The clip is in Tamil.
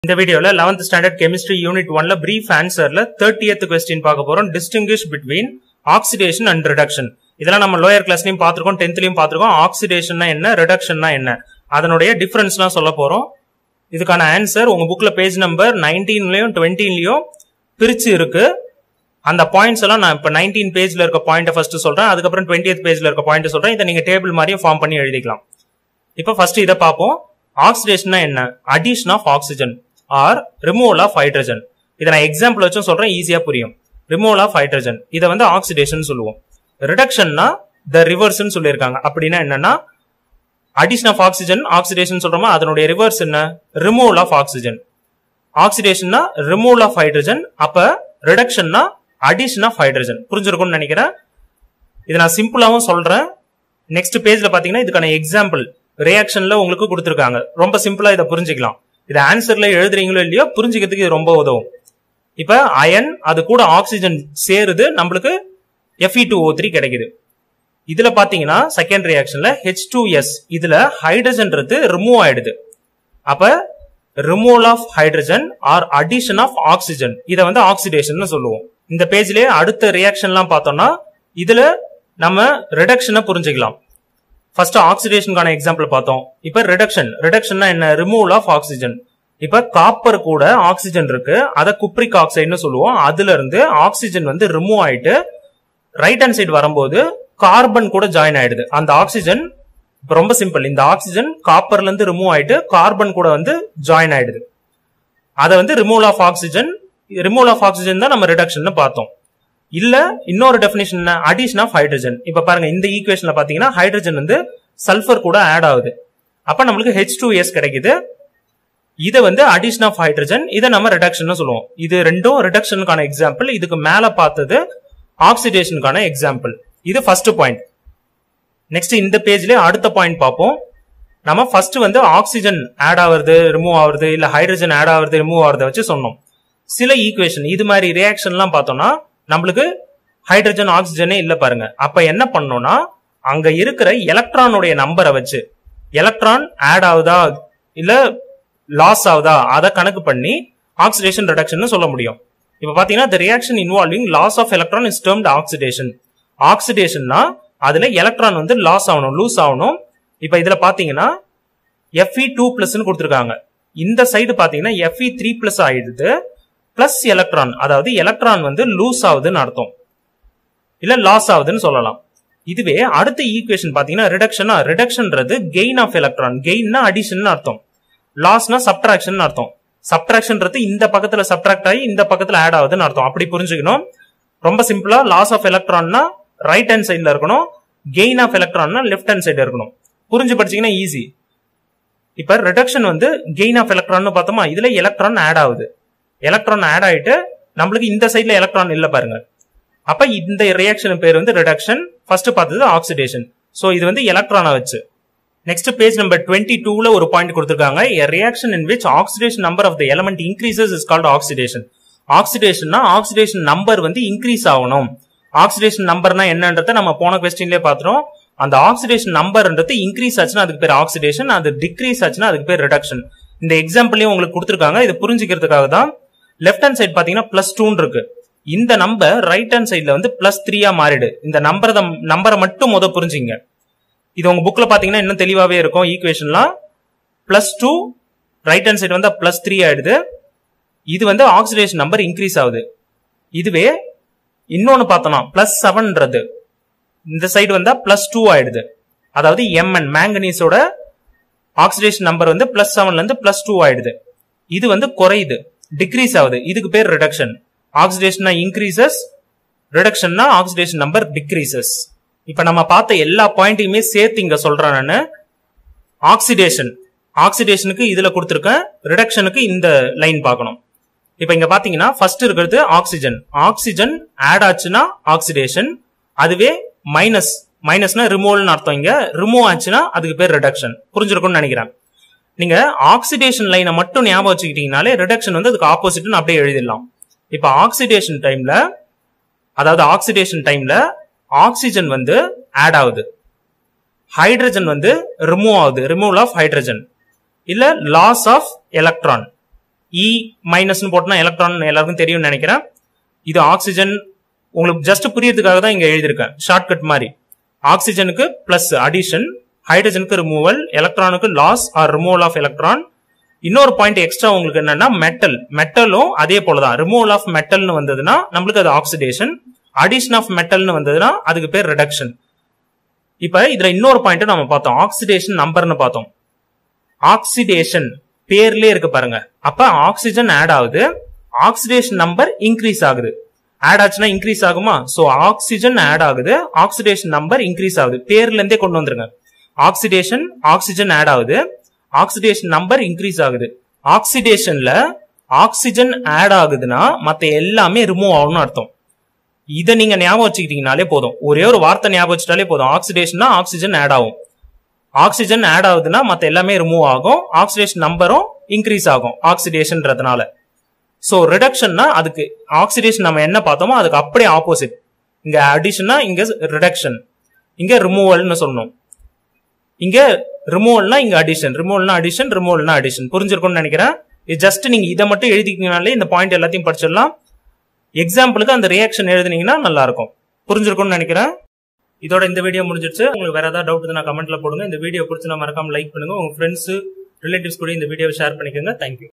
இந்த வீடியோல 11th ஸ்டாண்டர்ட் கெமிஸ்ட்ரி யூனிட் ஒன்ல பிரீஃப் ஆன்சர்ல தேர்ட்டியத் கொஸ்டின் பார்க்க போறோம் distinguish between oxidation and reduction இதெல்லாம் நம்ம லோயர் கிளாஸ்லயும் பார்த்திருக்கோம் டென்த்லயும் பார்த்திருக்கோம் ஆக்சிடேஷன்னா என்ன ரிடக்ஷன்னா என்ன அதனுடைய டிஃபரன்ஸ்லாம் சொல்ல போறோம் இதுக்கான ஆன்சர் உங்க புக்ல பேஜ் நம்பர் நைன்டீன்லயும் டுவெண்ட்டீன்லயும் பிரிச்சு இருக்கு அந்த பாயிண்ட்ஸ் எல்லாம் நான் இப்ப நைன்டீன் பேஜ்ல இருக்க பாயிண்ட் ஃபர்ஸ்ட் சொல்றேன் அதுக்கப்புறம் டுவெண்ட்டி பேஜ்ல இருக்க பாயிண்ட் சொல்றேன் இதை நீங்க டேபிள் மாதிரியும் ஃபார்ம் பண்ணி எழுதிக்கலாம் இப்போ ஃபர்ஸ்ட் இதை பார்ப்போம் ஆக்சிடேஷன்னா என்ன addition of oxygen or removal of hydrogen இதை நான் எக்ஸாம்பிள் வச்சும் சொல்றேன் ஈஸியா புரியும் ரிமூவல் ஆஃப் ஹைட்ரஜன் இதை வந்து ஆக்சிடேஷன் சொல்லுவோம் ரிடக்ஷன்னா த ரிவர்ஸ்னு சொல்லியிருக்காங்க அப்படின்னா என்னன்னா அடிஷன் ஆஃப் ஆக்சிஜன் ஆக்சிடேஷன் சொல்றோமா அதனுடைய ரிவர்ஸ் என்ன ரிமூவல் ஆஃப் ஆக்சிஜன் ஆக்சிடேஷன்னா ரிமூவல் ஆஃப் ஹைட்ரஜன் அப்ப ரிடக்ஷன்னா அடிஷன் ஆஃப் ஹைட்ரஜன் புரிஞ்சிருக்கும்னு நினைக்கிறேன் இதை நான் சிம்பிளாவும் சொல்றேன் நெக்ஸ்ட் பேஜ்ல பாத்தீங்கன்னா இதுக்கான எக்ஸாம்பிள் ரியாக்ஷன்ல உங்களுக்கு கொடுத்துருக்காங்க ரொம்ப சிம்பிளா இதை புரிஞ்சுக்கலாம் இதை ஆன்சர்ல எழுதுறீங்களோ இல்லையோ புரிஞ்சுக்கிறதுக்கு இது ரொம்ப உதவும் இப்ப அயன் அது கூட ஆக்சிஜன் சேருது நம்மளுக்கு எஃப்இ டூ ஓ த்ரீ கிடைக்குது இதுல பாத்தீங்கன்னா செகண்ட் ரியாக்ஷன்ல ஹெச் டூ எஸ் இதுல ஹைட்ரஜன்றது ரிமூவ் ஆயிடுது அப்ப removal of hydrogen or addition of oxygen இதை வந்து ஆக்சிடேஷன் சொல்லுவோம் இந்த பேஜ்லயே அடுத்த ரியாக்ஷன்லாம் பார்த்தோம்னா இதுல நம்ம ரிடக்ஷனை புரிஞ்சுக்கலாம் ஃபர்ஸ்ட் ஆக்சிடேஷனுக்கான எக்ஸாம்பிள் பார்த்தோம் இப்ப ரிடக்ஷன் ரிடக்ஷன்னா என்ன ரிமூவல் ஆஃப் ஆக்சிஜன் இப்ப காப்பர் கூட ஆக்சிஜன் இருக்கு அதை குப்ரிக் ஆக்சைடுன்னு சொல்லுவோம் அதுல இருந்து ஆக்சிஜன் வந்து ரிமூவ் ஆயிட்டு ரைட் ஹேண்ட் சைடு வரும்போது கார்பன் கூட ஜாயின் ஆயிடுது அந்த ஆக்சிஜன் இப்ப ரொம்ப சிம்பிள் இந்த ஆக்சிஜன் காப்பர்ல இருந்து ரிமூவ் ஆயிட்டு கார்பன் கூட வந்து ஜாயின் ஆயிடுது அதை வந்து removal of oxygen removal of oxygen தான் நம்ம ரிடக்ஷன் பார்த்தோம் இல்ல இன்னொரு டெபினிஷன் அடிஷன் ஆஃப் ஹைட்ரஜன் இப்ப பாருங்க இந்த ஈக்குவேஷன்ல பாத்தீங்கன்னா ஹைட்ரஜன் வந்து சல்ஃபர் கூட ஆட் ஆகுது அப்ப நம்மளுக்கு ஹெச் டூ எஸ் கிடைக்குது இதை வந்து அடிஷன் ஆஃப் ஹைட்ரஜன் இதை நம்ம ரிடக்ஷன் சொல்லுவோம் இது ரெண்டும் ரிடக்ஷனுக்கான எக்ஸாம்பிள் இதுக்கு மேல பார்த்தது ஆக்சிடேஷனுக்கான எக்ஸாம்பிள் இது ஃபர்ஸ்ட் பாயிண்ட் நெக்ஸ்ட் இந்த பேஜ்ல அடுத்த பாயிண்ட் பார்ப்போம் நம்ம ஃபர்ஸ்ட் வந்து ஆக்சிஜன் ஆட் ஆகுறது ரிமூவ் ஆகுறது இல்ல ஹைட்ரஜன் ஆட் ஆகுறது ரிமூவ் ஆகுறத வச்சு சொன்னோம் சில ஈக்குவேஷன் இது மாதிரி ரியாக்ஷன்லாம் பார்த்தோம்னா நம்மளுக்கு ஹைட்ரஜன் ஆக்சிஜனே இல்ல பாருங்க அப்ப என்ன பண்ணோம்னா அங்க இருக்கிற எலக்ட்ரானுடைய நம்பரை வச்சு எலக்ட்ரான் ஆட் ஆகுதா இல்ல லாஸ் ஆகுதா அதை கணக்கு பண்ணி ஆக்சிடேஷன் ரிடக்ஷன் சொல்ல முடியும் இப்ப பாத்தீங்கன்னா the reaction involving loss of electron is termed oxidation ஆக்சிடேஷன்னா அதுல எலக்ட்ரான் வந்து லாஸ் ஆகணும் லூஸ் ஆகணும் இப்ப இதுல பாத்தீங்கன்னா எஃப்இ டூ பிளஸ் கொடுத்துருக்காங்க இந்த சைடு பாத்தீங்கன்னா எஃப்இ த்ரீ பிளஸ் ஆயிடுது பிளஸ் எலக்ட்ரான் அதாவது எலக்ட்ரான் வந்து லூஸ் ஆகுதுன்னு அர்த்தம் இல்ல லாஸ் ஆகுதுன்னு சொல்லலாம் இதுவே அடுத்த ஈக்குவேஷன் பாத்தீங்கன்னா ரிடக்ஷனா ரிடக்ஷன்ன்றது கெயின் ஆஃப் எலக்ட்ரான் கெயின்னா அடிஷன் அர்த்தம் லாஸ்னா சப்ட்ராக்ஷன் அர்த்தம் சப்ட்ராக்ஷன்றது இந்த பக்கத்துல சப்ட்ராக்ட் ஆகி இந்த பக்கத்துல ஆட் ஆகுதுன்னு அர்த்தம் அப்படி புரிஞ்சுக்கணும் ரொம்ப சிம்பிளா லாஸ் ஆஃப் எலக்ட்ரான்னா ரைட் ஹேண்ட் சைட்ல இருக்கணும் கெயின் ஆஃப் எலக்ட்ரான்னா லெஃப்ட் ஹேண்ட் சைடு இருக்கணும் புரிஞ்சு படிச்சீங்கன்னா ஈஸி இப்ப ரிடக்ஷன் வந்து கெயின் ஆஃப் எலக்ட்ரான் பார்த்தோமா இதுல எலக்ட்ரான் ஆட் ஆகுது எலக்ட்ரான் ஆட் ஆயிட்டு நம்மளுக்கு இந்த சைட்ல எலக்ட்ரான் இல்ல பாருங்க அப்ப இந்த ரியாக்ஷன் பேர் வந்து ரிடக்ஷன் ஃபர்ஸ்ட் பார்த்தது ஆக்சிடேஷன் சோ இது வந்து எலக்ட்ரானை வச்சு நெக்ஸ்ட் பேஜ் நம்பர் டுவெண்ட்டி டூல ஒரு பாயிண்ட் கொடுத்திருக்காங்க a reaction in which oxidation number of the element increases is called oxidation ஆக்சிடேஷன்னா ஆக்சிடேஷன் நம்பர் வந்து இன்க்ரீஸ் ஆகணும் ஆக்சிடேஷன் நம்பர்னா என்னன்றத நம்ம போன கொஸ்டின்லேயே பார்த்துறோம் அந்த ஆக்சிடேஷன் நம்பர்ன்றது இன்க்ரீஸ் ஆச்சுன்னா அதுக்கு பேர் ஆக்சிடேஷன் அது டிக்ரீஸ் ஆச்சுன்னா அதுக்கு பேர் ரிடக்ஷன் இந்த எக்ஸாம்பிளையும் உங்களுக்கு கொடுத்துருக்காங்க இது புரிஞ்சுக்கிறதுக்காக தான் லெஃப்ட் ஹேண்ட் சைடு பாத்தீங்கன்னா பிளஸ் டூன்னு இருக்கு இந்த நம்பர் ரைட் ஹேண்ட் சைட்ல வந்து பிளஸ் த்ரீயா மாறிடு இந்த நம்பர் நம்பரை மட்டும் முத புரிஞ்சுங்க இது உங்க புக்ல பாத்தீங்கன்னா இன்னும் தெளிவாவே இருக்கும் ஈக்குவேஷன்லாம் plus two right hand side வந்து பிளஸ் த்ரீ ஆயிடுது இது வந்து ஆக்சிடேஷன் நம்பர் இன்க்ரீஸ் ஆகுது இதுவே இன்னொன்னு பார்த்தோம்னா பிளஸ் செவன்ன்றது இந்த சைடு வந்தா பிளஸ் டூ ஆயிடுது அதாவது எம்என் மேங்கனீஸோட ஆக்சிடேஷன் நம்பர் வந்து பிளஸ் செவன்ல இருந்து பிளஸ் டூ ஆயிடுது இது வந்து குறையுது டிக்ரீஸ் ஆகுது இதுக்கு பேர் ரிடக்ஷன் ஆக்சிடேஷன் இன்க்ரீசஸ் ரிடக்ஷன்னா ஆக்சிடேஷன் நம்பர் டிக்ரீசஸ் இப்ப நம்ம பார்த்த எல்லா பாயிண்ட்டையுமே சேர்த்து இங்க சொல்றேன் நான் ஆக்சிடேஷன் ஆக்சிடேஷனுக்கு இதுல கொடுத்துருக்கேன் ரிடக்ஷனுக்கு இந்த லைன் பார்க்கணும் இப்ப இங்க பாத்தீங்கன்னா ஃபர்ஸ்ட் இருக்கிறது ஆக்சிஜன் ஆக்சிஜன் ஆட் ஆச்சுன்னா ஆக்சிடேஷன் அதுவே மைனஸ் மைனஸ்னா ரிமூவல்னு அர்த்தம் இங்க ரிமூவ் ஆச்சுன்னா அதுக்கு பேர் ரிடக்ஷன் புரிஞ்சிருக்கும்னு நினைக்கிறேன் நீங்க ஆக்சிடேஷன் லைனை மட்டும் ஞாபகம் வச்சுக்கிட்டீங்கனாலே ரிடக்ஷன் வந்து அதுக்கு ஆப்போசிட்னு அப்படியே எழுதிடலாம் இப்ப ஆக்சிடேஷன் டைம்ல அதாவது ஆக்சிடேஷன் டைம்ல ஆக்சிஜன் வந்து ஆட் ஆகுது ஹைட்ரஜன் வந்து ரிமூவ் ஆகுது ரிமூவல் ஆஃப் ஹைட்ரஜன் இல்ல லாஸ் ஆஃப் எலக்ட்ரான் இ மைனஸ்னு போட்டோம்னா எலக்ட்ரான் எல்லாருக்கும் தெரியும்னு நினைக்கிறேன் இது ஆக்சிஜன் உங்களுக்கு ஜஸ்ட் புரியறதுக்காக தான் இங்க எழுதியிருக்கேன் ஷார்ட்கட் மாதிரி ஆக்சிஜனுக்கு பிளஸ் அடிஷன் ஹைட்ரஜனுக்கு ரிமூவல் எலக்ட்ரானுக்கு loss or removal of electron இன்னொரு பாயிண்ட் எக்ஸ்ட்ரா உங்களுக்கு என்னன்னா மெட்டல் மெட்டலும் அதே போலதான் ரிமூவல் ஆஃப் மெட்டல்னு வந்ததுன்னா நம்மளுக்கு அது ஆக்சிடேஷன் அடிஷன் ஆஃப் மெட்டல்னு வந்ததுன்னா அதுக்கு பேர் ரிடக்ஷன் இப்ப இதுல இன்னொரு பாயிண்ட் நம்ம பார்த்தோம் ஆக்சிடேஷன் நம்பர்னு பார்த்தோம் ஆக்சிடேஷன் பேர்லயே இருக்கு பாருங்க அப்ப ஆக்சிஜன் ஆட் ஆகுது ஆக்சிடேஷன் நம்பர் இன்க்ரீஸ் ஆகுது ஆட் ஆச்சுன்னா இன்க்ரீஸ் ஆகுமா சோ ஆக்சிஜன் ஆட் ஆகுது ஆக்சிடேஷன் நம்பர் இன்க்ரீஸ் ஆகுது பேர்ல இருந்தே கொண்டு வந்துருங்க ஆக்சிடேஷன் ஆக்சிஜன் ஆட் ஆகுது ஆக்சிடேஷன் நம்பர் இன்க்ரீஸ் ஆகுது ஆக்சிடேஷன்ல ஆக்சிஜன் ஆட் ஆகுதுன்னா மத்த எல்லாமே ரிமூவ் ஆகும்னு அர்த்தம் இதை நீங்க ஞாபகம் வச்சுக்கிட்டீங்கனாலே போதும் ஒரே ஒரு வார்த்தை ஞாபகம் வச்சுட்டாலே போதும் ஆக்சிடேஷன்னா ஆக்சிஜன் ஆட் ஆகும் ஆக்சிஜன் ஆட் ஆகுதுன்னா மத்த எல்லாமே ரிமூவ் ஆகும் ஆக்சிடேஷன் நம்பரும் இன்க்ரீஸ் ஆகும் ஆக்சிடேஷன்றதுனால ஸோ ரிடக்ஷன்னா அதுக்கு ஆக்சிடேஷன் நம்ம என்ன பார்த்தோமோ அதுக்கு அப்படியே ஆப்போசிட் இங்க அடிஷன்னா இங்க ரிடக்ஷன் இங்க ரிமூவல்னு சொல்லணும் இங்க ரிமூவல்னா இங்க அடிஷன் ரிமூவல்னா அடிஷன் ரிமூவல்னா அடிஷன் புரிஞ்சிருக்கும்னு நினைக்கிறேன் இது ஜஸ்ட் நீங்க இதை மட்டும் எழுதிக்கினாலே இந்த பாயிண்ட் எல்லாத்தையும் படிச்சிடலாம் எக்ஸாம்பிளுக்கு அந்த ரியாக்ஷன் எழுதுனீங்கன்னா நல்லா இருக்கும் புரிஞ்சிருக்கும்னு நினைக்கிறேன் இதோட இந்த வீடியோ முடிஞ்சிருச்சு உங்களுக்கு வேற ஏதாவது டவுட் நான் கமெண்ட்ல போடுங்க இந்த வீடியோ பிடிச்சி மறக்காம லைக் பண்ணுங்க உங்க ஃப்ரெண்ட்ஸ் ரிலேட்டிவ்ஸ் கூட இந்த வீடியோவை ஷேர் பண்ணிக்கோங்க தேங்க்யூ